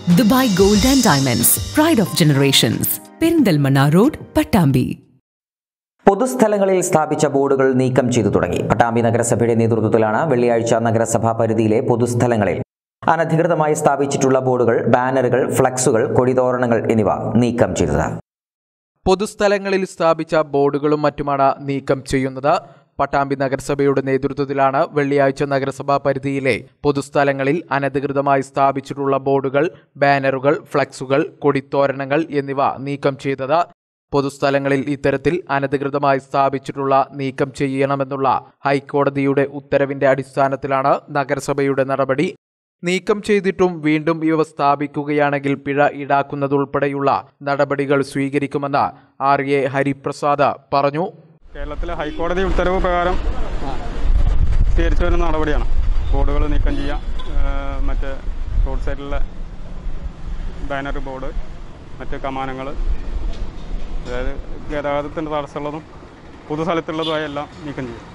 Dubai gold and diamonds pride of generations Perinthalmanna road Pattambi പൊതുസ്ഥലങ്ങളിൽ സ്ഥാപിച്ച ബോർഡുകൾ നീക്കം ചെയ്തു തുടങ്ങി പട്ടാമ്പി നഗരസഭയുടെ നേതൃത്വത്തിലാണ് വെള്ളിയാഴ്ച നഗരസഭാ പരിധിയിലെ പൊതുസ്ഥലങ്ങളിൽ അനധികൃതമായി സ്ഥാപിച്ചിട്ടുള്ള ബോർഡുകൾ ബാനറുകൾ ഫ്ലക്സുകൾ കൊടിതോരണങ്ങൾ എന്നിവ നീക്കം ചെയ്തത് പൊതുസ്ഥലങ്ങളിൽ സ്ഥാപിച്ച ബോർഡുകളും മറ്റുമാണ് നീക്കം ചെയ്യുന്നത് പട്ടാമ്പി നഗരസഭയുടെ നേതൃത്വത്തിലാണ് വെള്ളിയാഴ്ച നഗരസഭാ പരിധിയിലെ പൊതുസ്ഥലങ്ങളിൽ അനധികൃതമായി സ്ഥാപിച്ചിട്ടുള്ള ബോർഡുകൾ ബാനറുകൾ ഫ്ലക്സുകൾ കൊടിത്തോരണങ്ങൾ എന്നിവ നീക്കം ചെയ്തത് പൊതുസ്ഥലങ്ങളിൽ ഇത്തരത്തിൽ അനധികൃതമായി സ്ഥാപിച്ചിട്ടുള്ള നീക്കം ചെയ്യണമെന്നുള്ള ഹൈക്കോടതിയുടെ ഉത്തരവിന്റെ അടിസ്ഥാനത്തിലാണ് നഗരസഭയുടെ നടപടി നീക്കം ചെയ്തിട്ടും വീണ്ടും ഇവ സ്ഥാപിക്കുകയാണെങ്കിൽ പിഴ ഈടാക്കുന്നതുൾപ്പെടെയുള്ള നടപടികൾ സ്വീകരിക്കുമെന്ന് ആർ എ ഹരിപ്രസാദ് പറഞ്ഞു കേരളത്തിലെ ഹൈക്കോടതി ഉത്തരവ് പ്രകാരം സ്വീകരിച്ചു വരുന്ന നടപടിയാണ് ബോർഡുകൾ നീക്കം ചെയ്യാം ഏഹ് മറ്റ് റോഡ് സൈഡിലെ ബാനർ ബോർഡ് മറ്റ് കമാനങ്ങൾ അതായത് ഗതാഗതത്തിൻ്റെ തടസ്സമുള്ളതും പൊതുസ്ഥലത്തുള്ളതുമായ എല്ലാം നീക്കം ചെയ്യും